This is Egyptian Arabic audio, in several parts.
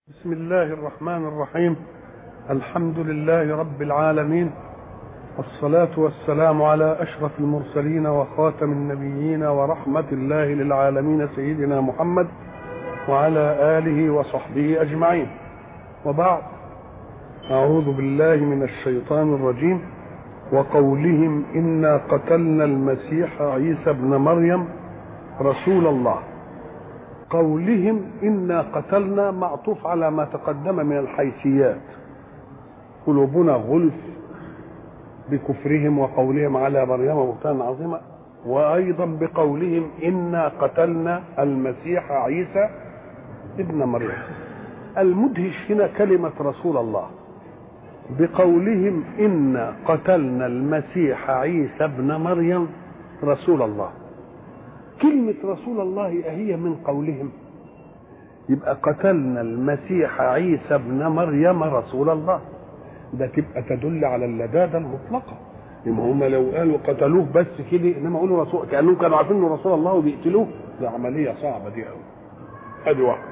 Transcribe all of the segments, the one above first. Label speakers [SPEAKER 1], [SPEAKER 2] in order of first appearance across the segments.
[SPEAKER 1] بسم الله الرحمن الرحيم الحمد لله رب العالمين والصلاة والسلام على أشرف المرسلين وخاتم النبيين ورحمة الله للعالمين سيدنا محمد وعلى آله وصحبه أجمعين وبعد أعوذ بالله من الشيطان الرجيم وقولهم إنا قتلنا المسيح عيسى ابن مريم رسول الله قولهم إنا قتلنا معطوف على ما تقدم من الحيثيات قلوبنا غلف بكفرهم وقولهم على مريم بهتانا عظيما وأيضا بقولهم إنا قتلنا المسيح عيسى ابن مريم المدهش هنا كلمة رسول الله بقولهم إنا قتلنا المسيح عيسى ابن مريم رسول الله كلمة رسول الله هي من قولهم يبقى قتلنا المسيح عيسى ابن مريم رسول الله ده تبقى تدل على اللدادة المطلقة إما هم لو قالوا قتلوه بس كده إنما قالوا رسول كأنهم كانوا عارفين إنه رسول الله وبيقتلوه ده عملية صعبة دي أوي أدي واحدة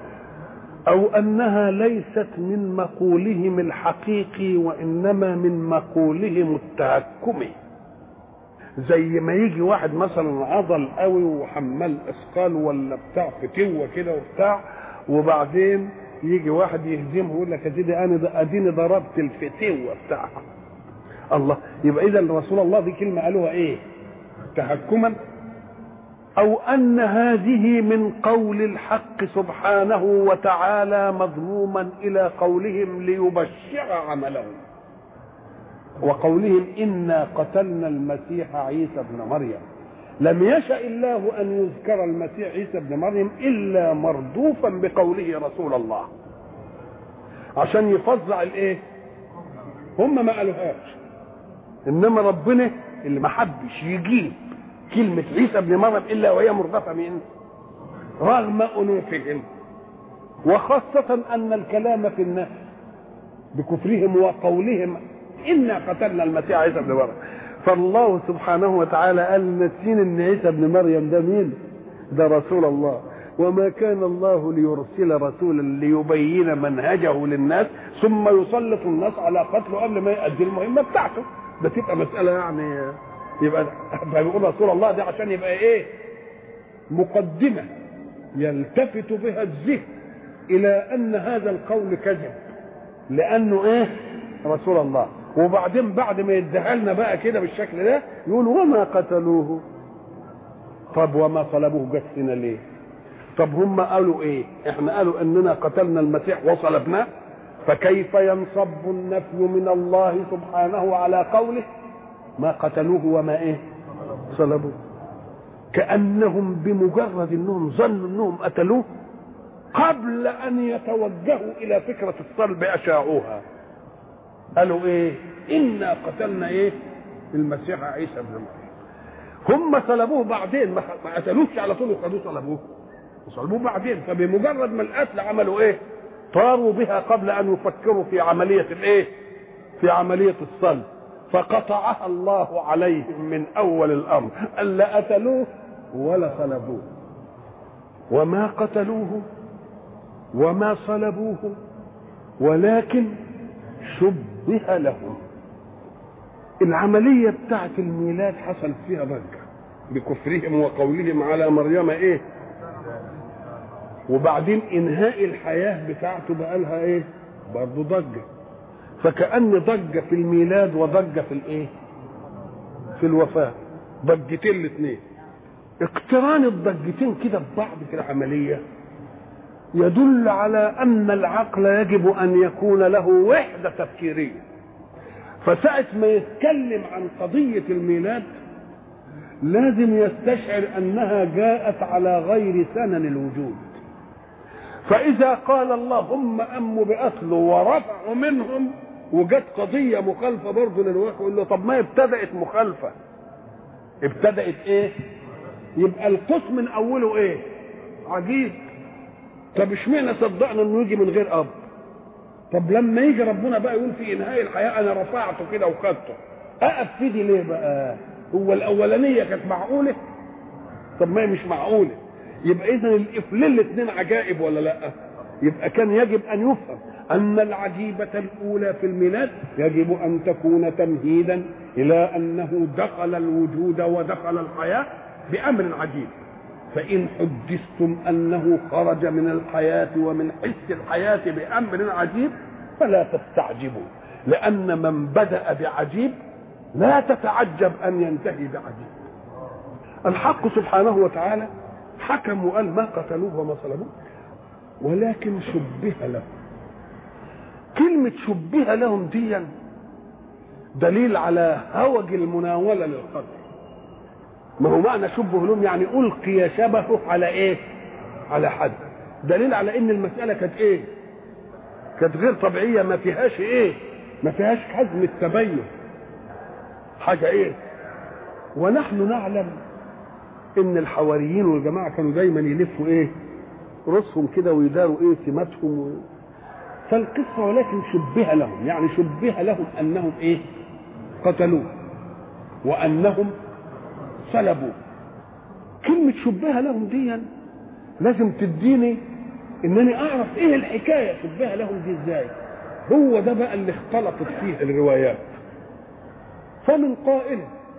[SPEAKER 1] أو أنها ليست من مقولهم الحقيقي وإنما من مقولهم التهكمي زي ما يجي واحد مثلا عضل قوي وحمال اثقال ولا بتاع فتوه كده وبتاع وبعدين يجي واحد يهزمه يقول لك يا سيدي انا اديني ضربت الفتوه بتاعها الله يبقى اذا رسول الله دي كلمه قالوها ايه تهكما او ان هذه من قول الحق سبحانه وتعالى مضموما الى قولهم ليبشر عملهم وقولهم انا قتلنا المسيح عيسى ابن مريم لم يشا الله ان يذكر المسيح عيسى ابن مريم الا مردوفا بقوله رسول الله عشان يفظع الايه هم ما قالوهاش انما ربنا اللي ما حبش يجيب كلمه عيسى ابن مريم الا وهي مردفه من رغم انوفهم وخاصه ان الكلام في الناس بكفرهم وقولهم انا قتلنا المسيح عيسى ابن مريم فالله سبحانه وتعالى قال ناسين ان عيسى ابن مريم ده مين ده رسول الله وما كان الله ليرسل رسولا ليبين منهجه للناس ثم يسلط الناس على قتله قبل ما يؤدي المهمه بتاعته ده تبقى مساله يعني يبقى بيقول رسول الله ده عشان يبقى ايه مقدمه يلتفت بها الذهن الى ان هذا القول كذب لانه ايه رسول الله وبعدين بعد ما يديها لنا بقى كده بالشكل ده يقول وما قتلوه طب وما صلبوه جسنا ليه طب هم قالوا ايه احنا قالوا اننا قتلنا المسيح وصلبناه فكيف ينصب النفي من الله سبحانه على قوله ما قتلوه وما ايه صلبوه كانهم بمجرد انهم ظنوا انهم قتلوه قبل ان يتوجهوا الى فكره الصلب اشاعوها قالوا ايه انا قتلنا ايه المسيح عيسى ابن مريم هم صلبوه بعدين ما قتلوش على طول وخدوه صلبوه صلبوه بعدين فبمجرد ما القتل عملوا ايه طاروا بها قبل ان يفكروا في عمليه الايه في عمليه الصلب فقطعها الله عليهم من اول الامر الا قتلوه ولا صلبوه وما قتلوه وما صلبوه ولكن شبه لهم العملية بتاعت الميلاد حصل فيها ضجة بكفرهم وقولهم على مريم ايه وبعدين انهاء الحياة بتاعته بقى لها ايه برضه ضجة فكأن ضجة في الميلاد وضجة في الايه في الوفاة ضجتين الاثنين اقتران الضجتين كده ببعض كده عملية يدل على ان العقل يجب ان يكون له وحده تفكيريه فساعة ما يتكلم عن قضية الميلاد لازم يستشعر انها جاءت على غير سنن الوجود فاذا قال اللهم اموا بقتله ورفعوا منهم وجت قضيه مخالفه برضه للواقع يقول له طب ما ابتدات مخالفه ابتدات ايه يبقى القسم من اوله ايه عجيب طب اشمعنى صدقنا انه يجي من غير اب طب لما يجي ربنا بقى يقول في انهاء الحياه انا رفعته كده وخدته اقف في دي ليه بقى هو الاولانيه كانت معقوله طب ما هي مش معقوله يبقى اذا الافلين الاثنين عجائب ولا لا يبقى كان يجب ان يفهم ان العجيبه الاولى في الميلاد يجب ان تكون تمهيدا الى انه دخل الوجود ودخل الحياه بامر عجيب فان حدثتم انه خرج من الحياه ومن حس الحياه بامر عجيب فلا تستعجبوا لان من بدا بعجيب لا تتعجب ان ينتهي بعجيب الحق سبحانه وتعالى حكم وقال ما قتلوه وما صلبوه ولكن شبه لهم كلمة شبه لهم دي دليل على هوج المناولة للقتل ما هو معنى شبه لهم يعني ألقي شبهه على إيه؟ على حد دليل على إن المسألة كانت إيه؟ كانت غير طبيعية ما فيهاش إيه؟ ما فيهاش حزم التبين حاجة إيه؟ ونحن نعلم إن الحواريين والجماعة كانوا دايما يلفوا إيه؟ رؤوسهم كده ويداروا ايه سماتهم و... فالقصة ولكن شبه لهم يعني شبه لهم انهم ايه قتلوه وانهم صلبوا كلمة شبه لهم دي لازم تديني انني اعرف ايه الحكاية شبه لهم دي ازاي هو ده بقى اللي اختلطت فيه الروايات فمن قائل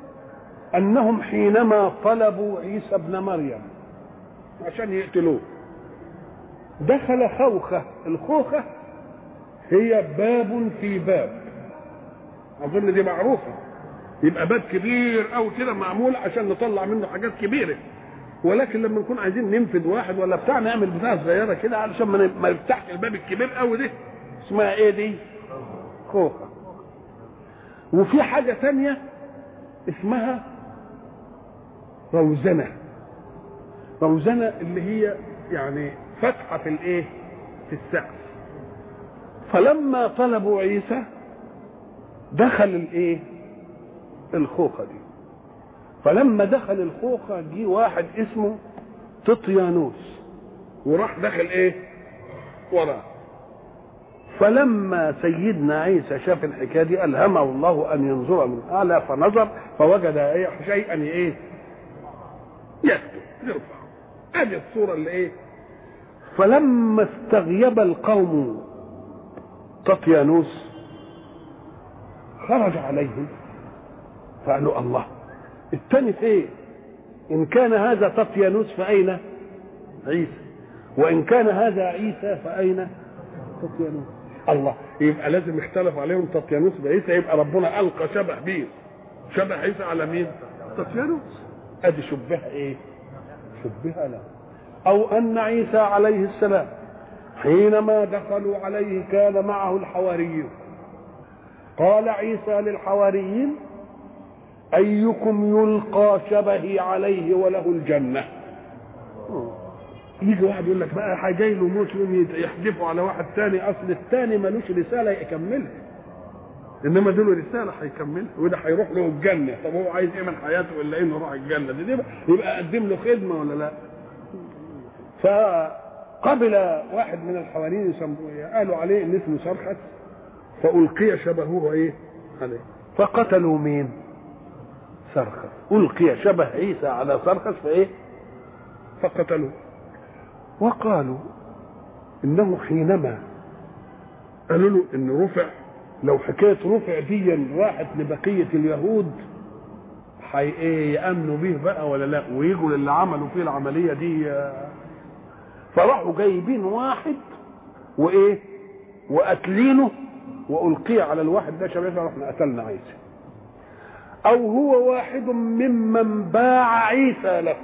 [SPEAKER 1] انهم حينما طلبوا عيسى ابن مريم عشان يقتلوه دخل خوخة الخوخة هي باب في باب أظن دي معروفة يبقى باب كبير أو كده معمول عشان نطلع منه حاجات كبيرة ولكن لما نكون عايزين ننفذ واحد ولا بتاع نعمل بتاع صغيرة كده علشان ما نفتحش الباب الكبير قوي ده اسمها ايه دي؟ خوخة وفي حاجة تانية اسمها روزنة روزنة اللي هي يعني فتحة في الايه في السقف فلما طلبوا عيسى دخل الايه الخوخة دي فلما دخل الخوخة جه واحد اسمه تطيانوس وراح دخل ايه وراه فلما سيدنا عيسى شاف الحكايه دي الهمه الله ان ينظر من اعلى فنظر فوجد ايه شيئا ايه يكتب يرفع ادي الصوره اللي ايه فلما استغيب القوم تطيانوس خرج عليهم فقالوا الله الثاني فين ان كان هذا تطيانوس فاين عيسى وان كان هذا عيسى فاين تطيانوس الله يبقى لازم يختلف عليهم تطيانوس بعيسى يبقى ربنا القى شبه بيه شبه عيسى على مين تطيانوس ادي شبهها ايه شبهها له او ان عيسى عليه السلام حينما دخلوا عليه كان معه الحواريون قال عيسى للحواريين ايكم يلقى شبهي عليه وله الجنه يجي واحد يقول لك بقى جاي له موت يقوم يحدفوا على واحد تاني اصل التاني ملوش رساله يكملها انما دول رساله هيكملها وده هيروح له الجنه طب هو عايز ايه من حياته الا انه يروح الجنه دي, دي يبقى قدم له خدمه ولا لا فقبل واحد من الحواريين قالوا عليه ان اسمه سرخس فالقي شبهه ايه عليه فقتلوا مين سرخس القي شبه عيسى على سرخس فايه فقتلوه وقالوا انه حينما قالوا له ان رفع لو حكايه رفع دي راحت لبقيه اليهود حي ايه يامنوا به بقى ولا لا ويجوا للي عملوا فيه العمليه دي فراحوا جايبين واحد وايه وقاتلينه والقي على الواحد ده شباب رحنا قتلنا عيسى او هو واحد ممن باع عيسى له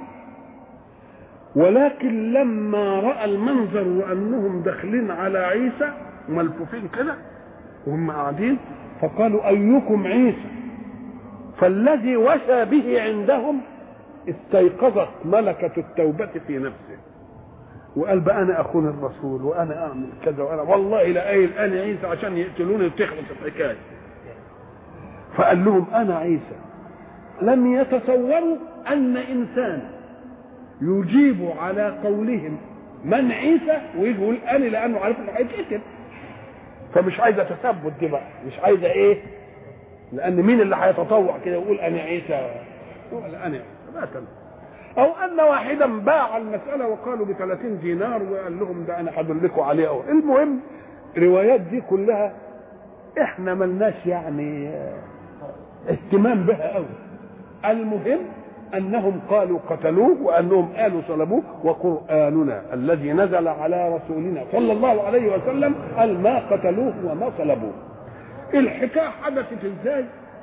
[SPEAKER 1] ولكن لما راى المنظر وانهم داخلين على عيسى ملفوفين كده وهم قاعدين فقالوا ايكم عيسى فالذي وشى به عندهم استيقظت ملكة التوبة في نفسه وقال بقى انا اخون الرسول وانا اعمل كذا وانا والله لا قايل انا عيسى عشان يقتلوني وتخلص الحكايه فقال لهم انا عيسى لم يتصوروا ان انسانا يجيب على قولهم من عيسى ويجي يقول انا لانه عارف انه هيتقتل فمش عايزه تثبت دي بقى مش عايزه ايه لان مين اللي هيتطوع كده يقول انا عيسى ولا انا عيسى او ان واحدا باع المساله وقالوا ب 30 دينار وقال لهم ده انا هدلكوا عليه أو. المهم الروايات دي كلها احنا ملناش يعني اهتمام بها قوي المهم انهم قالوا قتلوه وانهم قالوا صلبوه وقراننا الذي نزل على رسولنا صلى الله عليه وسلم قال ما قتلوه وما صلبوه الحكايه حدثت ازاي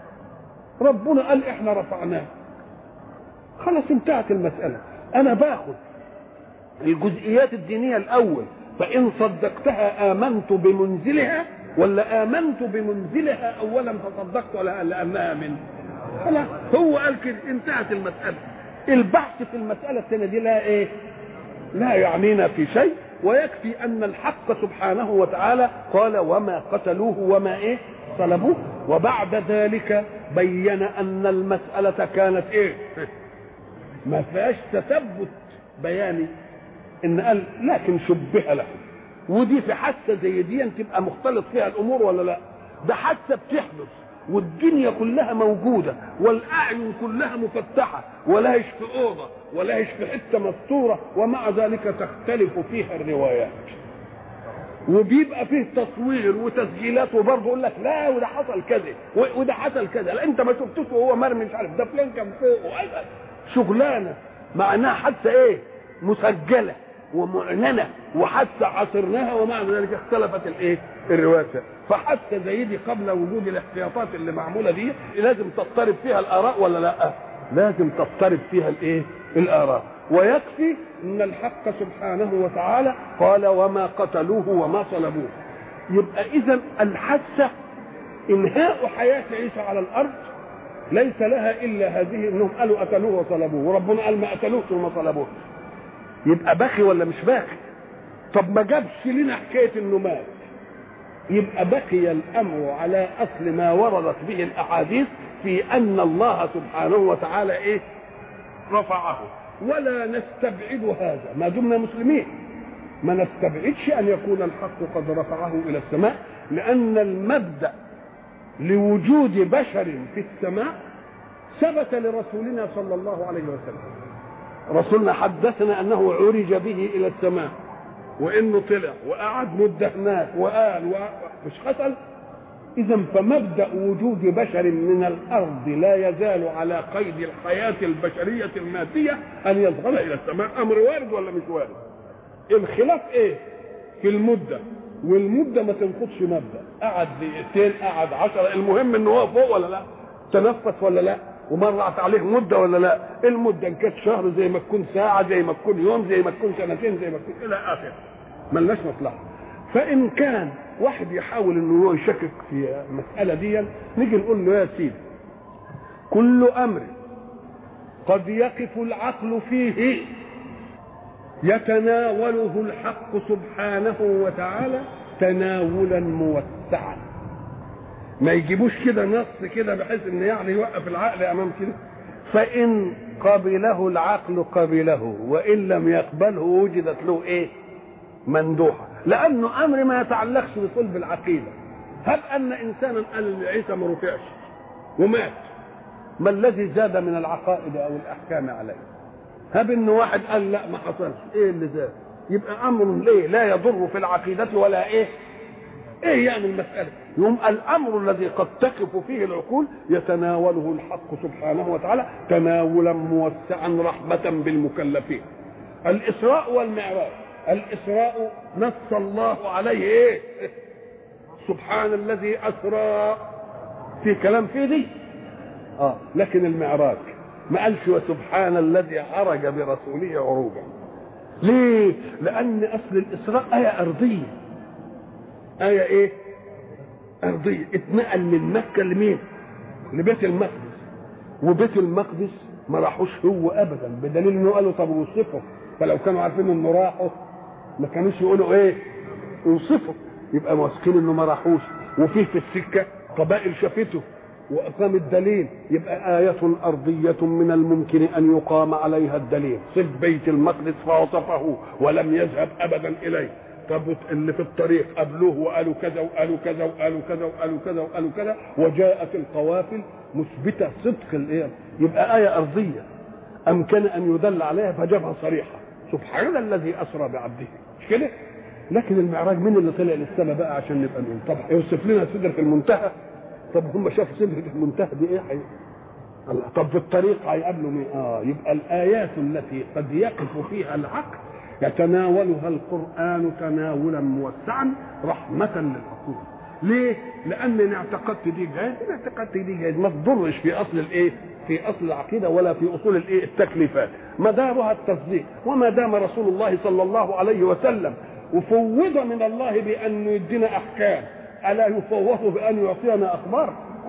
[SPEAKER 1] ربنا قال احنا رفعناه خلاص انتهت المساله انا باخد الجزئيات الدينيه الاول فان صدقتها امنت بمنزلها ولا امنت بمنزلها اولا فصدقت ولا لانها من خلاص هو قال كده انتهت المساله البحث في المساله الثانيه دي لا ايه لا يعنينا في شيء ويكفي ان الحق سبحانه وتعالى قال وما قتلوه وما ايه صلبوه وبعد ذلك بين ان المساله كانت ايه ما فيهاش تثبت بياني ان قال لكن شبه له ودي في حادثه زي دي تبقى مختلط فيها الامور ولا لا ده حادثه بتحدث والدنيا كلها موجوده والاعين كلها مفتحه ولاش في اوضه ولاش في حته مستوره ومع ذلك تختلف فيها الروايات وبيبقى فيه تصوير وتسجيلات وبرضه يقول لك لا وده حصل كذا وده حصل كذا لا انت ما شفتوش وهو مرمي مش عارف ده فلان كان فوق شغلانه معناها حتى ايه مسجله ومعلنه وحتى عصرناها ومع ذلك اختلفت الايه الروايات فحتى زي دي قبل وجود الاحتياطات اللي معموله دي لازم تضطرب فيها الاراء ولا لا لازم تضطرب فيها الايه الاراء ويكفي ان الحق سبحانه وتعالى قال وما قتلوه وما صلبوه يبقى اذا الحادثه انهاء حياه عيسى على الارض ليس لها الا هذه انهم قالوا قتلوه وصلبوه وربنا قال ما قتلوه وما صلبوه يبقى باخي ولا مش باخي طب ما جابش لنا حكايه انه مات يبقى بقي الامر على اصل ما وردت به الاحاديث في ان الله سبحانه وتعالى ايه رفعه ولا نستبعد هذا ما دمنا مسلمين ما نستبعدش ان يكون الحق قد رفعه الى السماء لان المبدا لوجود بشر في السماء ثبت لرسولنا صلى الله عليه وسلم رسولنا حدثنا انه عرج به الى السماء وانه طلع وقعد مده هناك وقال مش حصل اذا فمبدا وجود بشر من الارض لا يزال على قيد الحياه البشريه الماديه ان يصعد الى السماء امر وارد ولا مش وارد الخلاف ايه في المده والمده ما تنقضش مبدا قعد دقيقتين قعد عشرة المهم انه هو فوق ولا لا تنفس ولا لا ومرت عليه مده ولا لا المده ان كانت شهر زي ما تكون ساعه زي ما تكون يوم زي ما تكون سنتين زي ما تكون الى اخره ملناش مصلحه فان كان واحد يحاول انه هو يشكك في المساله دي نيجي نقول له يا سيدي كل امر قد يقف العقل فيه يتناوله الحق سبحانه وتعالى تناولا موسعا ما يجيبوش كده نص كده بحيث ان يعني يوقف العقل امام كده فان قبله العقل قبله وان لم يقبله وجدت له ايه مندوحه لانه امر ما يتعلقش بصلب العقيده هب ان انسانا قال عيسى ما رفعش ومات ما الذي زاد من العقائد او الاحكام عليه هب ان واحد قال لا ما حصلش ايه اللي زاد يبقى امر ليه لا يضر في العقيده ولا ايه ايه يعني المساله يوم الامر الذي قد تقف فيه العقول يتناوله الحق سبحانه وتعالى تناولا موسعا رحمه بالمكلفين الاسراء والمعراج الاسراء نص الله عليه ايه سبحان الذي اسرى في كلام فيه دي اه لكن المعراج ما قالش وسبحان الذي عرج برسوله عروجا ليه لان اصل الاسراء ايه ارضيه ايه ايه ارضيه اتنقل من مكه لمين لبيت المقدس وبيت المقدس ما راحوش هو ابدا بدليل انه قالوا طب وصفه فلو كانوا عارفين انه راحوا ما كانوش يقولوا ايه يوصفوا يبقى واثقين انه ما راحوش وفيه في السكه قبائل شافته واقام الدليل يبقى آية أرضية من الممكن أن يقام عليها الدليل صف بيت المقدس فوصفه ولم يذهب أبدا إليه طب اللي في الطريق قابلوه وقالوا كذا وقالوا كذا وقالوا كذا وقالوا كذا وقالوا كذا وجاءت القوافل مثبتة صدق الايه يبقى آية أرضية امكن ان يدل عليها فجابها صريحه سبحان الذي اسرى بعبده مش كده لكن المعراج مين اللي طلع للسماء بقى عشان نبقى نقول طب يوصف لنا سدرة المنتهى طب هم شافوا سدرة المنتهى دي ايه حي... الله طب في الطريق هيقابلوا مين اه يبقى الايات التي قد يقف فيها العقل يتناولها القران تناولا موسعا رحمه للعقول ليه؟ لان ان اعتقدت دي جايز ان اعتقدت دي جايز ما تضرش في اصل الايه؟ في اصل العقيده ولا في اصول الايه؟ التكليفات مدارها التصديق وما دام رسول الله صلى الله عليه وسلم وفوض من الله بأن يدينا أحكام ألا يفوض بأن يعطينا أخبار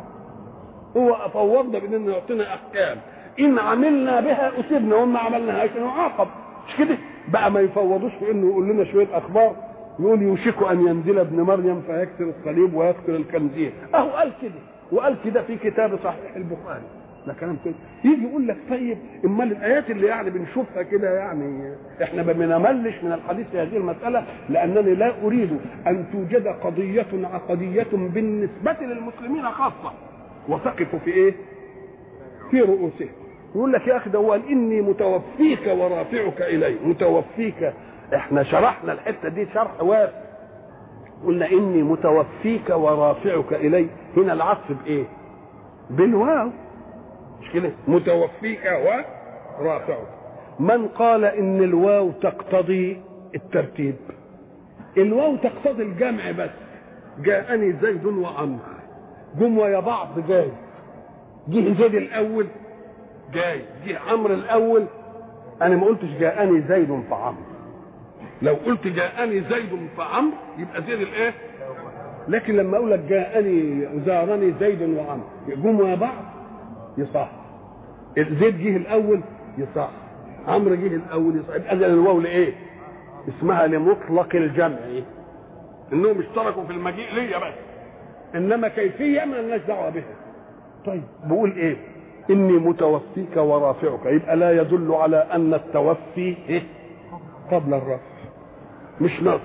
[SPEAKER 1] هو فوضنا بأن يعطينا أحكام إن عملنا بها أسبنا وما عملناهاش نعاقب مش كده بقى ما يفوضوش في انه يقول لنا شويه اخبار يقول يوشك ان ينزل ابن مريم فيكسر الصليب ويقتل الخنزير اهو قال كده وقال كده في كتاب صحيح البخاري ده كلام كده يجي يقول لك طيب امال الايات اللي يعني بنشوفها كده يعني احنا ما بنملش من الحديث في هذه المساله لانني لا اريد ان توجد قضيه عقديه بالنسبه للمسلمين خاصه وتقف في ايه؟ في رؤوسهم يقول لك يا اخي ده هو قال اني متوفيك ورافعك الي متوفيك احنا شرحنا الحته دي شرح واسع قلنا اني متوفيك ورافعك الي هنا العطف بايه؟ بالواو مش كده متوفيك ورافعك من قال ان الواو تقتضي الترتيب الواو تقتضي الجمع بس جاءني زيد وعمرو جم ويا بعض جاي جه زيد الاول جاي جه عمرو الاول انا ما قلتش جاءني زيد فعمرو لو قلت جاءني زيد فعمرو يبقى زيد الايه لكن لما اقول لك جاءني زارني زيد وعمرو جم ويا بعض يصح زيد جه الاول يصح عمرو جه الاول يصح يبقى اذا الواو لايه اسمها لمطلق الجمع انهم اشتركوا في المجيء ليا بس انما كيفيه ما لناش دعوه بها طيب بقول ايه اني متوفيك ورافعك يبقى لا يدل على ان التوفي إيه؟ قبل الرفع مش نص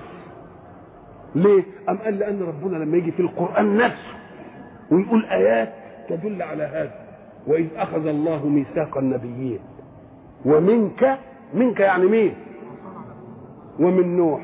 [SPEAKER 1] ليه ام قال لان ربنا لما يجي في القران نفسه ويقول ايات تدل على هذا واذ اخذ الله ميثاق النبيين ومنك منك يعني مين ومن نوح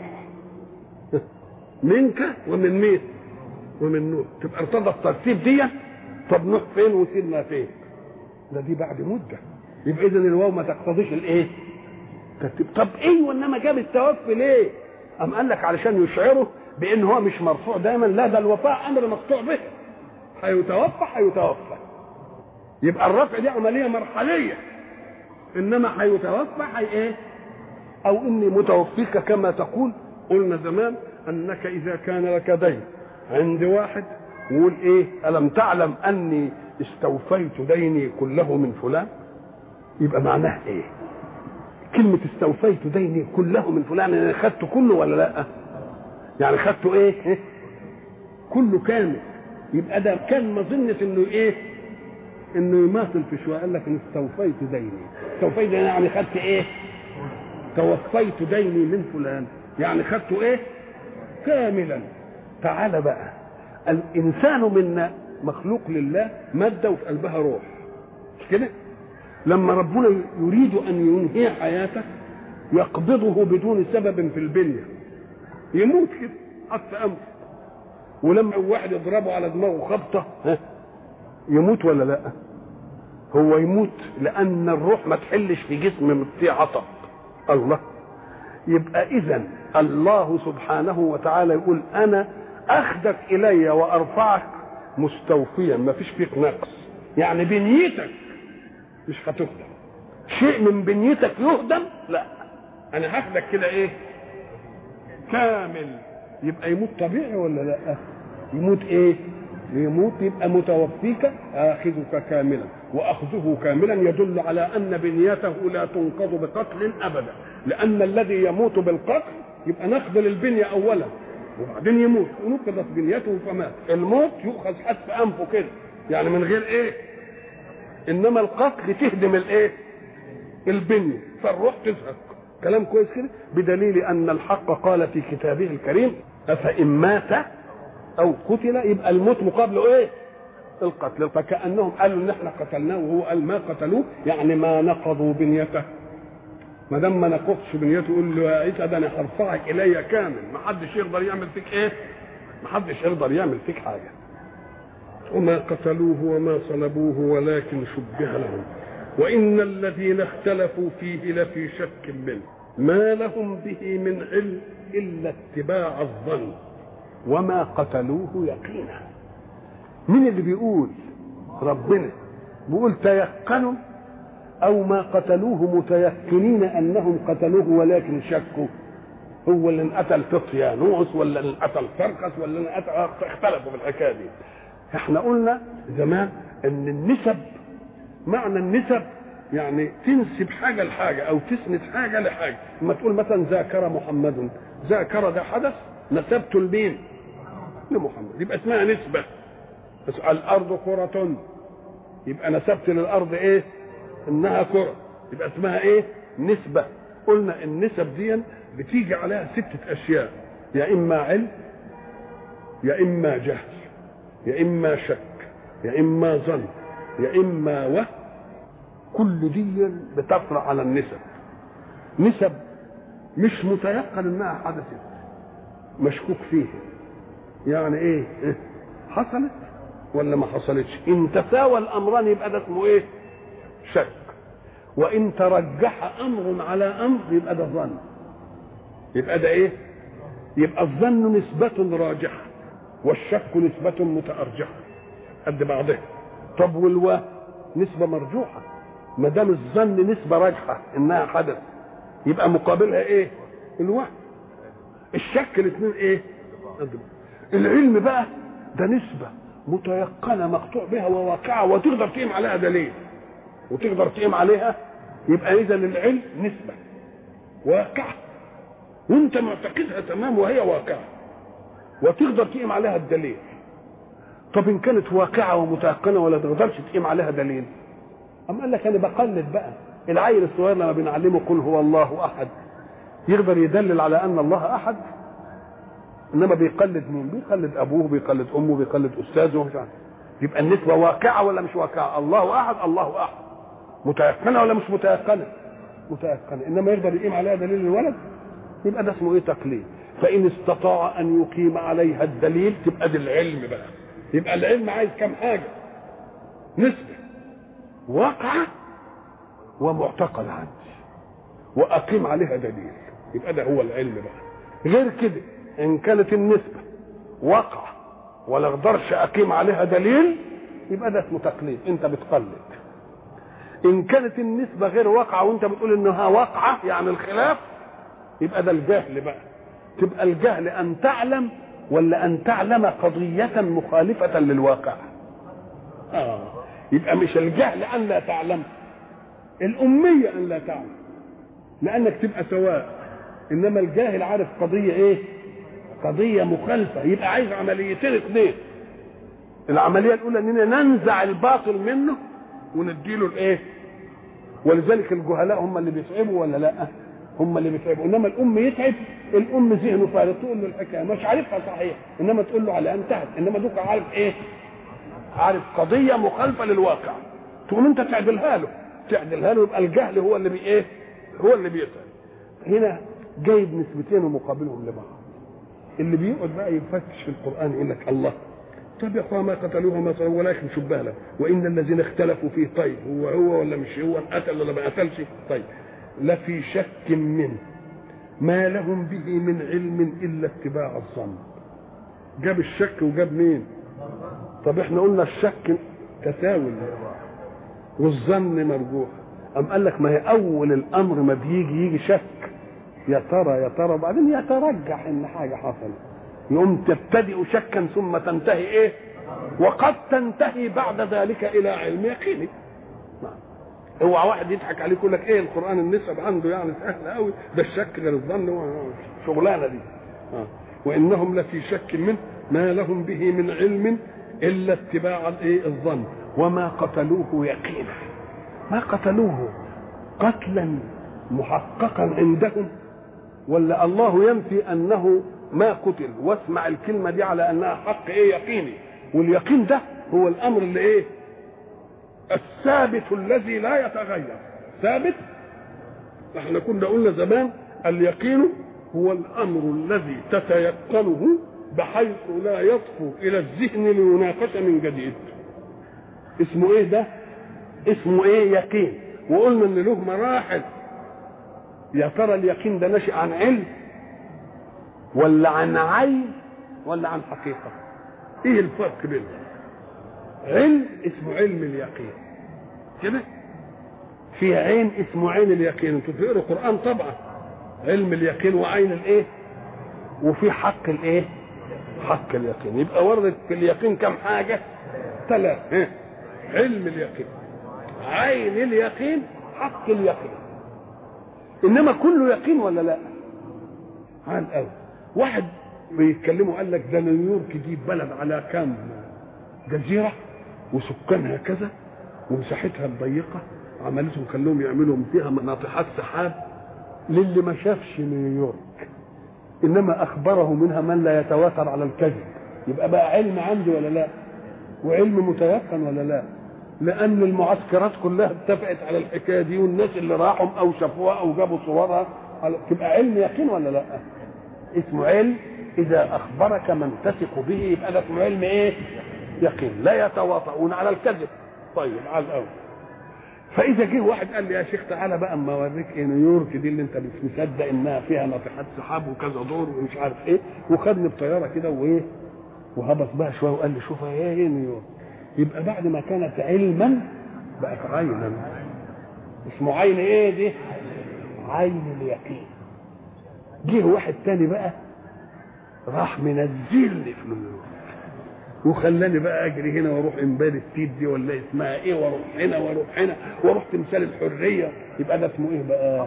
[SPEAKER 1] منك ومن مين ومن نوح تبقى ارتضى الترتيب دي طب نوح فين وسيدنا فين ده دي بعد مده يبقى اذا الواو ما تقتضيش الايه ترتيب طب ايه وانما جاب التوفي ليه ام قال لك علشان يشعره بان هو مش مرفوع دايما لا ده الوفاء امر مقطوع به هيتوفى هيتوفى يبقى الرفع دي عمليه مرحليه انما هيتوفى هي ايه او اني متوفيك كما تقول قلنا زمان انك اذا كان لك دين عند واحد يقول ايه الم تعلم اني استوفيت ديني كله من فلان يبقى معناه ايه كلمة استوفيت ديني كله من فلان انا خدته كله ولا لا يعني خدته ايه, إيه؟ كله كامل يبقى ده كان مظنة انه ايه انه يماثل في شويه قال لك ان استوفيت ديني استوفيت ديني يعني خدت ايه توفيت ديني من فلان يعني خدته ايه كاملا تعال بقى الانسان منا مخلوق لله ماده وفي قلبها روح مش كده لما ربنا يريد ان ينهي حياته يقبضه بدون سبب في البنيه يموت كده حط انفه ولما واحد يضربه على دماغه خبطه ها يموت ولا لا هو يموت لان الروح ما تحلش في جسم فيه عطب الله يبقى اذا الله سبحانه وتعالى يقول انا اخذك الي وارفعك مستوفيا ما فيش فيك نقص يعني بنيتك مش هتهدم شيء من بنيتك يهدم لا انا هاخدك كده ايه كامل يبقى يموت طبيعي ولا لا يموت ايه يموت يبقى متوفيك اخذك كاملا واخذه كاملا يدل على ان بنيته لا تنقض بقتل ابدا لان الذي يموت بالقتل يبقى نقض للبنيه اولا وبعدين يموت ونقضت بنيته فمات الموت يؤخذ حتف انفه كده يعني من غير ايه انما القتل تهدم الايه البنيه فالروح تزهق كلام كويس كده بدليل ان الحق قال في كتابه الكريم افان مات او قتل يبقى الموت مقابله ايه القتل فكانهم قالوا ان احنا قتلناه وهو قال ما قتلوه يعني ما نقضوا بنيته ما دام ما نقضش بنيته يقول له يا عيسى ده انا هرفعك الي كامل ما حدش يقدر يعمل فيك ايه ما حدش يقدر يعمل فيك حاجه وما قتلوه وما صلبوه ولكن شبه لهم وان الذين اختلفوا فيه لفي شك منه ما لهم به من علم الا اتباع الظن وما قتلوه يقينا مين اللي بيقول ربنا بيقول تيقنوا او ما قتلوه متيقنين انهم قتلوه ولكن شكوا هو اللي انقتل فطيانوس ولا اللي انقتل فرقس ولا اللي انقتل اختلفوا في الحكايه دي احنا قلنا زمان ان النسب معنى النسب يعني تنسب حاجه لحاجه او تسند حاجه لحاجه لما تقول مثلا ذاكر محمد ذاكر ده حدث نسبته لمين لمحمد يبقى اسمها نسبه بس الارض كره يبقى نسبت للارض ايه انها كره يبقى اسمها ايه نسبه قلنا النسب دي بتيجي عليها ستة أشياء يا إما علم يا إما جهل يا إما شك يا إما ظن يا إما وهم كل دي بتطرح على النسب نسب مش متيقن انها حدثت مشكوك فيها يعني ايه, إيه؟ حصلت ولا ما حصلتش ان تساوى الامران يبقى ده اسمه ايه شك وان ترجح امر على امر يبقى ده ظن يبقى ده ايه يبقى الظن نسبة راجحة والشك نسبة متأرجحة قد بعضها طب والوهم نسبة مرجوحة ما دام الظن نسبة راجحة انها حدث يبقى مقابلها ايه الوهم الشك الاثنين ايه قد بعض. العلم بقى ده نسبة متيقنة مقطوع بها وواقعة وتقدر تقيم عليها دليل وتقدر تقيم عليها يبقى اذا العلم نسبة واقعة وانت معتقدها تمام وهي واقعة وتقدر تقيم عليها الدليل طب ان كانت واقعة ومتيقنة ولا تقدرش تقيم عليها دليل أم قال لك انا بقلد بقى العيل الصغير لما بنعلمه قل هو الله احد يقدر يدلل على ان الله احد انما بيقلد مين بيقلد ابوه بيقلد امه بيقلد استاذه مش عارف يبقى النسبه واقعه ولا مش واقعه الله احد الله احد متيقنه ولا مش متيقنه متيقنه انما يقدر يقيم عليها دليل الولد يبقى ده اسمه ايه تقليد فان استطاع ان يقيم عليها الدليل تبقى دي العلم بقى يبقى العلم عايز كم حاجه نسبه واقعه ومعتقد عندي واقيم عليها دليل يبقى ده هو العلم بقى غير كده ان كانت النسبه واقعه ولا اقدرش اقيم عليها دليل يبقى ده اسمه تقليد انت بتقلد ان كانت النسبه غير واقعه وانت بتقول انها واقعه يعني الخلاف يبقى ده الجهل بقى تبقى الجهل ان تعلم ولا ان تعلم قضيه مخالفه للواقع اه يبقى مش الجهل ان لا تعلم الاميه ان لا تعلم لانك تبقى سواء انما الجاهل عارف قضيه ايه قضيه مخالفه يبقى عايز عمليتين اثنين العمليه الاولى اننا ننزع الباطل منه ونديله الايه ولذلك الجهلاء هم اللي بيتعبوا ولا لا هم اللي بيتعبوا انما الام يتعب الام ذهنه فارغ تقول له الحكايه مش عارفها صحيح انما تقول له على انتهت انما دوك عارف ايه عارف قضيه مخالفه للواقع تقوم انت تعدلها له تعدلها له يبقى الجهل هو اللي بي ايه هو اللي بيتعب هنا جايب نسبتين ومقابلهم لبعض اللي بيقعد بقى يفتش في القران يقول لك الله طب يا اخوان ما قتلوه ما صلوا ولكن شبه له وان الذين اختلفوا فيه طيب هو هو ولا مش هو قتل ولا ما قتلش طيب لفي شك منه ما لهم به من علم الا اتباع الظن جاب الشك وجاب مين طب احنا قلنا الشك تساوي والظن مرجوح أم قال لك ما هي أول الأمر ما بيجي يجي شك يا ترى يا ترى وبعدين يترجح إن حاجة حصلت يقوم تبتدئ شكا ثم تنتهي إيه؟ وقد تنتهي بعد ذلك إلى علم يقيني اوعى واحد يضحك عليك يقول لك ايه القران النسب عنده يعني سهل قوي ده الشك غير الظن شغلانه دي آه. وانهم لفي شك منه ما لهم به من علم الا اتباع الايه الظن وما قتلوه يقينا ما قتلوه قتلا محققا عندهم ولا الله ينفي انه ما قتل واسمع الكلمه دي على انها حق ايه يقيني واليقين ده هو الامر اللي ايه الثابت الذي لا يتغير ثابت احنا كنا قلنا زمان اليقين هو الامر الذي تتيقنه بحيث لا يطفو الى الذهن ليناقش من جديد اسمه ايه ده اسمه ايه يقين وقلنا ان له مراحل يا ترى اليقين ده ناشئ عن علم ولا عن عين ولا عن حقيقه ايه الفرق بينهم علم اسمه علم اليقين كده في عين اسمه عين اليقين انتوا بتقروا قران طبعا علم اليقين وعين الايه وفي حق الايه حق اليقين يبقى وردت في اليقين كم حاجه ثلاث علم اليقين عين اليقين حق اليقين انما كله يقين ولا لا عن قوي واحد بيتكلموا قال لك ده نيويورك دي بلد على كام جزيره وسكانها كذا ومساحتها الضيقه عملتهم خلوهم يعملوا فيها ناطحات سحاب للي ما شافش نيويورك انما اخبره منها من لا يتواتر على الكذب يبقى بقى علم عندي ولا لا وعلم متيقن ولا لا لان المعسكرات كلها اتفقت على الحكايه دي والناس اللي راحوا او شافوها او جابوا صورها تبقى علم يقين ولا لا اسمه علم اذا اخبرك من تثق به يبقى ده اسمه علم ايه يقين لا يتواطؤون على الكذب طيب على الاول فاذا جه واحد قال لي يا شيخ تعالى بقى اما اوريك ايه نيويورك دي اللي انت مش مصدق انها فيها ناطحات سحاب وكذا دور ومش عارف ايه وخدني بطياره كده وايه وهبط بقى شويه وقال لي شوف ايه ايه نيويورك يبقى بعد ما كانت علما بقت عينا اسمه عين ايه دي عين اليقين جه واحد تاني بقى راح منزلني في نيويورك وخلاني بقى اجري هنا واروح امبال ستيت دي ولا اسمها ايه واروح هنا واروح هنا واروح تمثال الحريه يبقى ده اسمه ايه بقى؟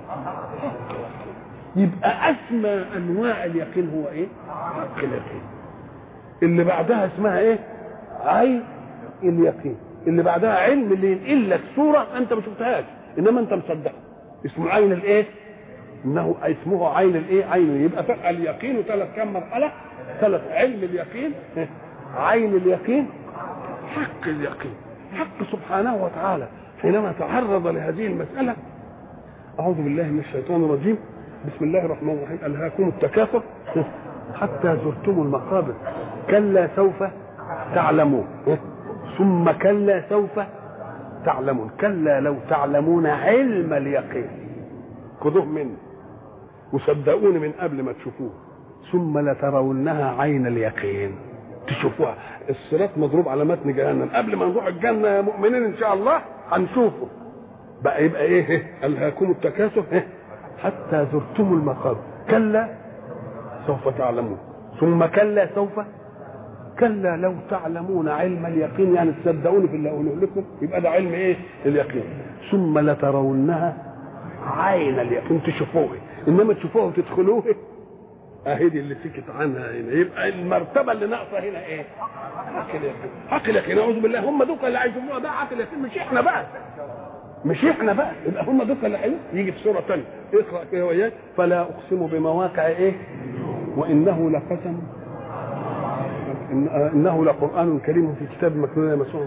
[SPEAKER 1] يبقى اسمى انواع اليقين هو ايه؟ حق اليقين اللي بعدها اسمها ايه؟ عين اليقين اللي بعدها علم اللي ينقل لك صوره انت ما شفتهاش انما انت مصدقها اسمه عين الايه؟ انه اسمه عين الايه؟ عين يبقى فرق اليقين ثلاث كم مرحله؟ ثلاث علم اليقين عين اليقين حق اليقين حق سبحانه وتعالى حينما تعرض لهذه المسألة أعوذ بالله من الشيطان الرجيم بسم الله الرحمن الرحيم ألهاكم التكاثر حتى زرتم المقابر كلا سوف تعلمون ثم كلا سوف تعلمون كلا لو تعلمون علم اليقين خذوه مني وصدقوني من قبل ما تشوفوه ثم لترونها عين اليقين تشوفوها الصراط مضروب على متن جهنم قبل ما نروح الجنه يا مؤمنين ان شاء الله هنشوفه بقى يبقى ايه الهاكم التكاثر إيه؟ حتى زرتم المقابر كلا سوف تعلمون ثم كلا سوف كلا لو تعلمون علم اليقين يعني تصدقوني في اللي اقوله لكم يبقى ده علم ايه اليقين ثم لترونها عين اليقين تشوفوه انما تشوفوه وتدخلوه اهي دي اللي سكت عنها هنا يبقى المرتبه اللي ناقصه هنا ايه؟ حق اليقين حق اليقين اعوذ بالله هم دول اللي هيشوفوها بقى حق اليقين مش احنا بقى مش احنا بقى يبقى هم دول اللي هيشوفوها يجي في سوره ثانيه اقرا كده وياك فلا اقسم بمواقع ايه؟ وانه لقسم إن انه لقران كريم في كتاب مكنون مسعود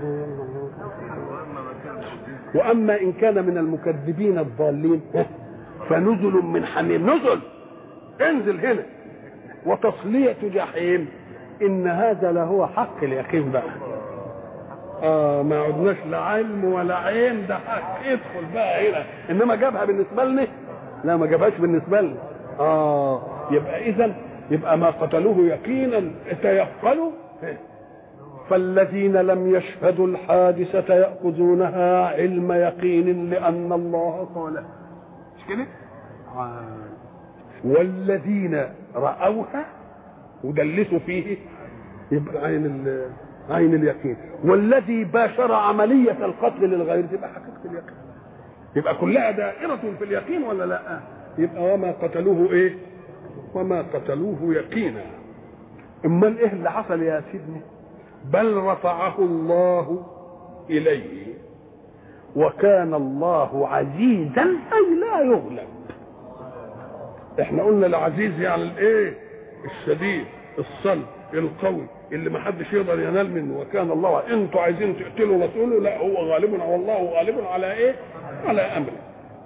[SPEAKER 1] واما ان كان من المكذبين الضالين فنزل من حميم نزل انزل هنا وتصلية جحيم إن هذا لهو حق اليقين بقى آه ما عدناش لا علم ولا عين ده حق ادخل بقى هنا إنما جابها بالنسبة لنا لا ما جابهاش بالنسبة لنا آه يبقى إذا يبقى ما قتلوه يقينا تيقنوا فالذين لم يشهدوا الحادثة يأخذونها علم يقين لأن الله قاله مش كده؟ آه. والذين رأوها ودلسوا فيه يبقى عين عين اليقين والذي باشر عملية القتل للغير تبقى حقيقة اليقين يبقى كلها دائرة في اليقين ولا لا يبقى وما قتلوه ايه وما قتلوه يقينا امال ايه اللي حصل يا سيدنا بل رفعه الله اليه وكان الله عزيزا اي لا يغلب احنا قلنا العزيز يعني الايه الشديد الصلب القوي اللي ما حدش يقدر ينال منه وكان الله انتوا عايزين تقتلوا رسوله لا هو غالب والله غالب على ايه على امره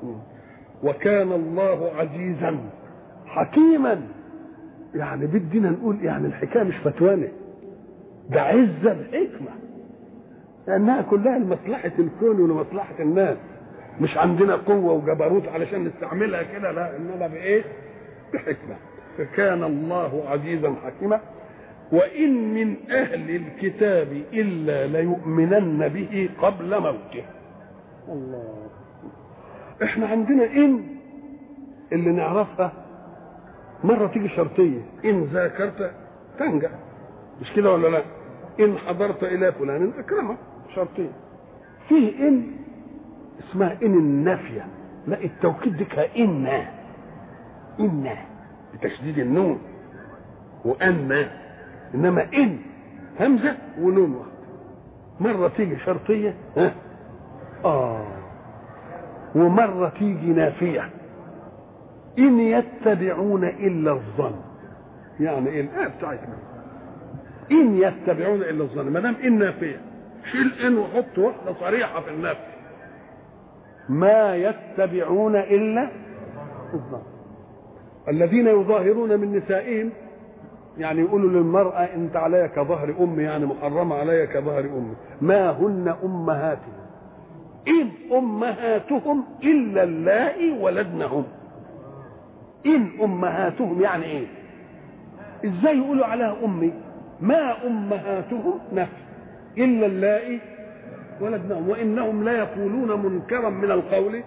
[SPEAKER 1] وكان الله عزيزا حكيما يعني بدنا نقول يعني الحكايه مش فتوانه ده عزه الحكمه لانها كلها لمصلحه الكون ولمصلحه الناس مش عندنا قوه وجبروت علشان نستعملها كده لا انما بايه بحكمه فكان الله عزيزا حكيما وإن من أهل الكتاب إلا ليؤمنن به قبل موته الله احنا عندنا إن اللي نعرفها مرة تيجي شرطية إن ذاكرت تنجح مش كده ولا لا إن حضرت إلى فلان أكرمك شرطية فيه إن اسمها إن النافية لا التوكيد دي كإن إن بتشديد النون وأن انما ان همزه ونون واحده مره تيجي شرطيه ها اه ومره تيجي نافيه ان يتبعون الا الظن يعني ايه الايه بتاعتنا ان يتبعون الا الظن ما دام ان نافيه شيل ان وحط واحده صريحه في النفي ما يتبعون الا الظن الذين يظاهرون من نسائهم يعني يقولوا للمرأة أنت علي كظهر أمي يعني محرمة علي كظهر أمي ما هن أمهاتهم إن أمهاتهم إلا اللائي ولدنهم إن أمهاتهم يعني إيه إزاي يقولوا عليها أمي ما أمهاتهم نفس إلا اللائي ولدنهم وإنهم لا يقولون منكرا من القول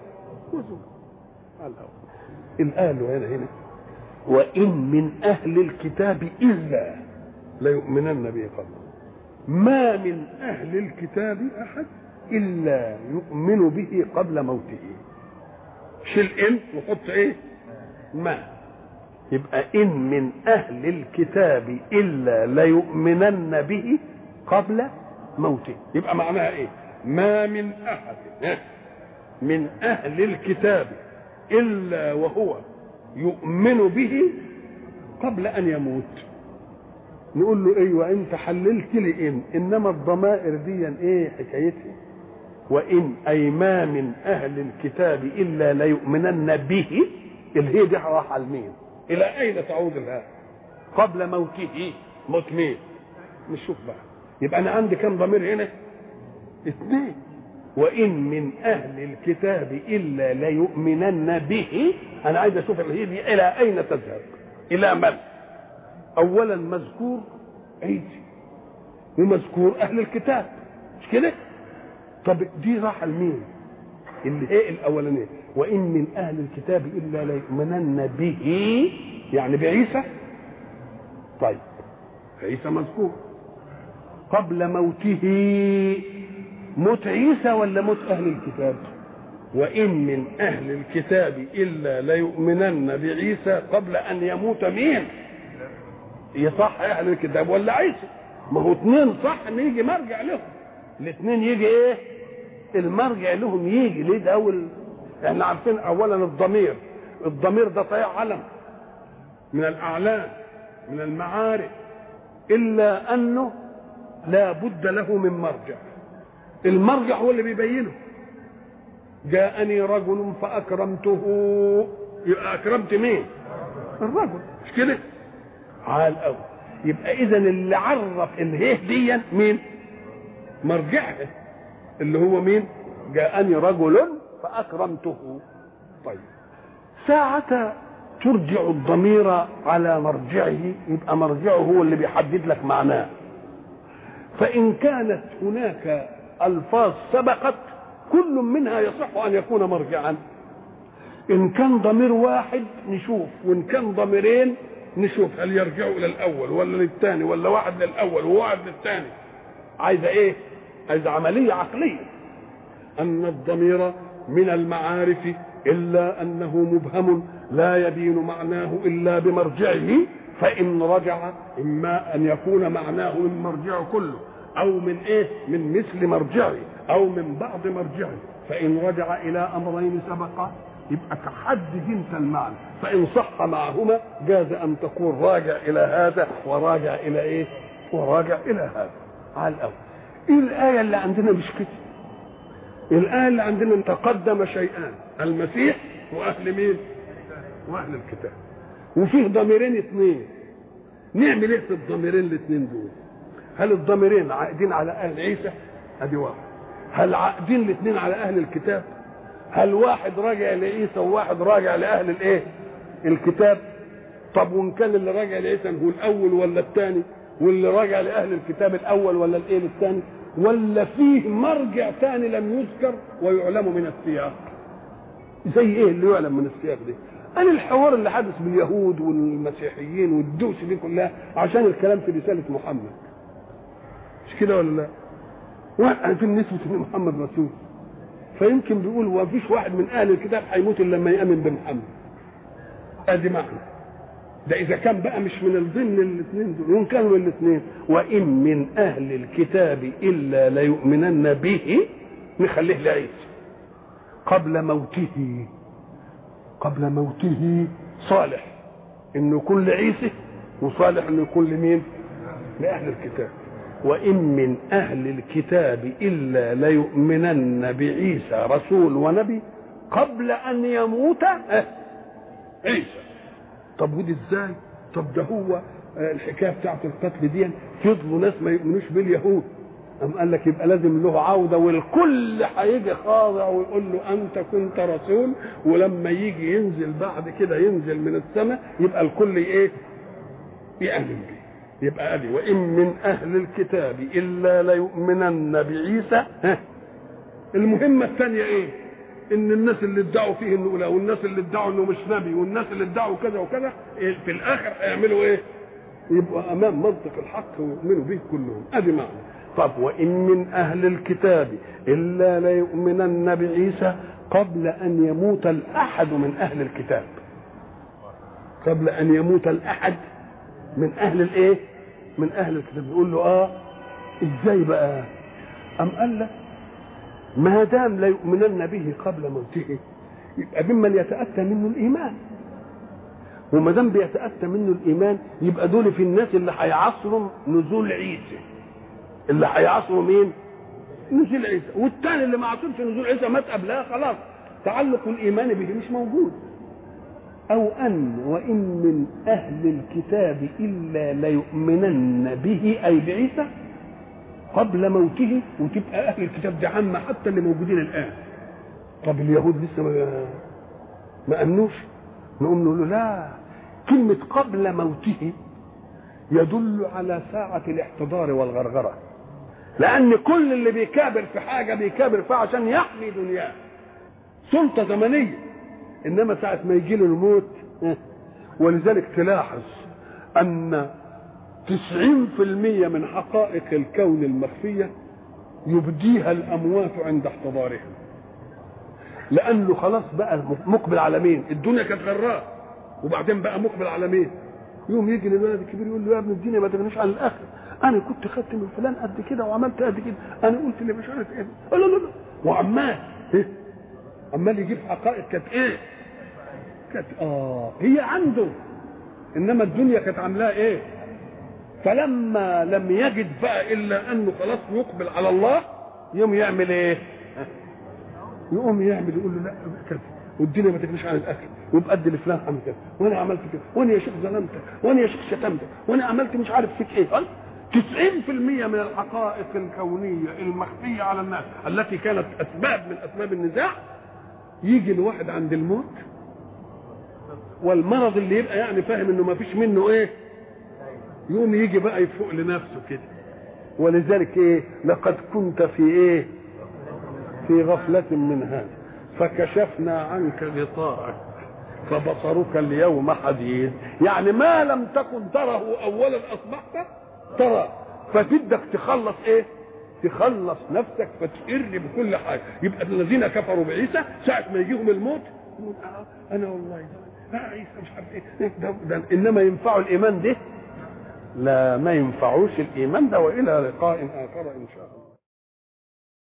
[SPEAKER 1] وزورا الآن هنا هنا وإن من أهل الكتاب إلا ليؤمنن به قبل ما من أهل الكتاب أحد إلا يؤمن به قبل موته شيل إن وحط إيه ما يبقى إن من أهل الكتاب إلا ليؤمنن به قبل موته يبقى معناها إيه ما من أحد من أهل الكتاب إلا وهو يؤمن به قبل ان يموت نقول له ايوه انت حللت لي ان انما الضمائر دي ايه حكايتها وان اي ما من اهل الكتاب الا ليؤمنن به الهي دي راح على المين الى اين تعود الهاء قبل موته موت مين نشوف بقى يبقى انا عندي كم ضمير هنا اثنين وإن من أهل الكتاب إلا ليؤمنن به أنا عايز أشوف الهي دي إلى أين تذهب إلى من أولا مذكور عيسى ومذكور أهل الكتاب مش كده طب دي راح لمين اللي هي الأولانية وإن من أهل الكتاب إلا ليؤمنن به يعني بعيسى طيب عيسى مذكور قبل موته موت عيسى ولا موت اهل الكتاب وان من اهل الكتاب الا ليؤمنن بعيسى قبل ان يموت مين يصح اهل الكتاب ولا عيسى ما هو اثنين صح ان يجي مرجع لهم الاثنين يجي ايه المرجع لهم يجي ليه ده اول احنا عارفين اولا الضمير الضمير ده طيع علم من الاعلام من المعارف الا انه لا بد له من مرجع المرجع هو اللي بيبينه جاءني رجل فأكرمته يبقى أكرمت مين؟ الرجل مش كده؟ عال قوي يبقى إذا اللي عرف الهيه دي مين؟ مرجعها اللي هو مين؟ جاءني رجل فأكرمته طيب ساعة ترجع الضمير على مرجعه يبقى مرجعه هو اللي بيحدد لك معناه فإن كانت هناك ألفاظ سبقت كل منها يصح أن يكون مرجعا إن كان ضمير واحد نشوف وإن كان ضميرين نشوف هل يرجعوا إلى الأول ولا للثاني ولا واحد للأول وواحد للثاني عايزة إيه؟ عايزة عملية عقلية أن الضمير من المعارف إلا أنه مبهم لا يبين معناه إلا بمرجعه فإن رجع إما أن يكون معناه من مرجعه كله او من ايه من مثل مرجعه او من بعض مرجعه فان رجع الى امرين سبقا يبقى تحدد انت المعنى فان صح معهما جاز ان تقول راجع الى هذا وراجع الى ايه وراجع الى هذا على الاول ايه الايه اللي عندنا مش كده الايه اللي عندنا تقدم شيئان المسيح واهل مين واهل الكتاب وفيه ضميرين اثنين نعمل ايه في الضميرين الاثنين دول هل الضميرين عائدين على اهل عيسى ادي واحد هل عائدين الاثنين على اهل الكتاب هل واحد راجع لعيسى وواحد راجع لاهل الايه الكتاب طب وان كان اللي راجع لعيسى هو الاول ولا الثاني واللي راجع لاهل الكتاب الاول ولا الايه الثاني ولا فيه مرجع ثاني لم يذكر ويعلم من السياق زي ايه اللي يعلم من السياق ده أنا الحوار اللي حدث باليهود والمسيحيين والدوس دي كلها عشان الكلام في رسالة محمد مش كده ولا لا؟ وقع في نسبة ان محمد رسول فيمكن بيقول هو فيش واحد من اهل الكتاب هيموت الا لما يامن بمحمد ادي معنى ده اذا كان بقى مش من ضمن الاثنين دول وان كانوا الاثنين وان من اهل الكتاب الا ليؤمنن به نخليه لعيسى قبل موته قبل موته صالح انه يكون لعيسى وصالح انه يكون لمين لاهل الكتاب وإن من أهل الكتاب إلا ليؤمنن بعيسى رسول ونبي قبل أن يموت عيسى طب ودي إزاي؟ طب ده هو الحكاية بتاعت القتل دي فضلوا ناس ما يؤمنوش باليهود أم قال لك يبقى لازم له عودة والكل هيجي خاضع ويقول له أنت كنت رسول ولما يجي ينزل بعد كده ينزل من السماء يبقى الكل إيه؟ يأمن به يبقى ادي وان من اهل الكتاب الا ليؤمنن بعيسى ها المهمه الثانيه ايه ان الناس اللي ادعوا فيه انه لا والناس اللي ادعوا انه مش نبي والناس اللي ادعوا كذا وكذا إيه في الاخر هيعملوا ايه يبقى امام منطق الحق ويؤمنوا به كلهم ادي معنى طب وان من اهل الكتاب الا ليؤمنن بعيسى قبل ان يموت الاحد من اهل الكتاب قبل ان يموت الاحد من اهل الايه من اهل الكتاب يقول له اه ازاي بقى ام قال لك ما دام لا يؤمنن به قبل موته يبقى ممن يتاتى منه الايمان وما دام بيتاتى منه الايمان يبقى دول في الناس اللي هيعصروا نزول عيسى اللي هيعصروا مين نزول عيسى والثاني اللي ما عصرش نزول عيسى مات قبلها خلاص تعلق الايمان به مش موجود أو أن وإن من أهل الكتاب إلا ليؤمنن به أي بعيسى قبل موته وتبقى أهل الكتاب دي عامة حتى اللي موجودين الآن طب اليهود لسه ما ما أمنوش نقوم نقول له لا كلمة قبل موته يدل على ساعة الاحتضار والغرغرة لأن كل اللي بيكابر في حاجة بيكابر فيها عشان يحمي دنياه سلطة زمنية انما ساعه ما يجي له الموت ولذلك تلاحظ ان تسعين في المية من حقائق الكون المخفية يبديها الأموات عند احتضارهم لأنه خلاص بقى مقبل على مين الدنيا كانت غراء وبعدين بقى مقبل على مين يوم يجي للولد الكبير يقول له يا ابن الدنيا ما تغنيش عن الآخر أنا كنت خدت من فلان قد كده وعملت قد كده أنا قلت اللي مش عارف إيه لا لا لا وعمال إيه عمال يجيب حقائق كانت ايه كانت اه هي عنده انما الدنيا كانت عاملاه ايه فلما لم يجد بقى الا انه خلاص يقبل على الله يوم يعمل ايه يقوم يعمل يقول له لا كذا والدنيا ما تغنيش عن الاكل ويبقى قد لفلان عمل كذا وانا عملت كده وانا يا شيخ ظلمتك وانا يا شيخ شتمتك وانا عملت مش عارف فيك ايه قال 90% من الحقائق الكونيه المخفيه على الناس التي كانت اسباب من اسباب النزاع يجي الواحد عند الموت والمرض اللي يبقى يعني فاهم انه ما فيش منه ايه يقوم يجي بقى يفوق لنفسه كده ولذلك ايه لقد كنت في ايه في غفلة من هذا فكشفنا عنك غطاءك فبصرك اليوم حديد يعني ما لم تكن تره اولا اصبحت ترى فبدك تخلص ايه تخلص نفسك فتقر بكل حاجه يبقى الذين كفروا بعيسى ساعه ما يجيهم الموت انا والله لا عيسى مش عارف ايه ده, ده انما ينفع الايمان ده لا ما ينفعوش الايمان ده والى لقاء اخر ان شاء الله